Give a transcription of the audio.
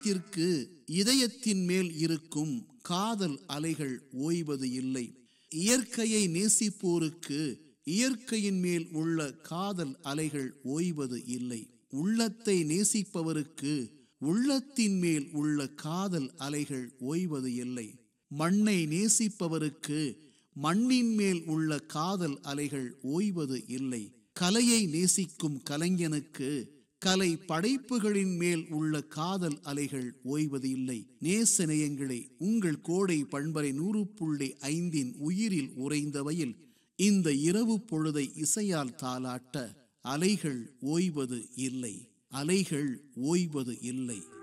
இதயத்திற்கு இதயத்தின் மேல் இருக்கும் காதல் அலைகள் ஓய்வது இல்லை இயற்கையை நேசிப்போருக்கு இயற்கையின் மேல் உள்ள காதல் அலைகள் ஓய்வது இல்லை உள்ளத்தை நேசிப்பவருக்கு உள்ளத்தின் மேல் உள்ள காதல் அலைகள் ஓய்வது இல்லை மண்ணை நேசிப்பவருக்கு மண்ணின் மேல் உள்ள காதல் அலைகள் ஓய்வது இல்லை கலையை நேசிக்கும் கலைஞனுக்கு கலை படைப்புகளின் மேல் உள்ள காதல் அலைகள் ஓய்வது இல்லை நேச நேயங்களே உங்கள் கோடை பண்பரை நூறு புள்ளி ஐந்தின் உயிரில் உறைந்தவையில் இந்த இரவு பொழுதை இசையால் தாளாட்ட அலைகள் ஓய்வது இல்லை அலைகள் ஓய்வது இல்லை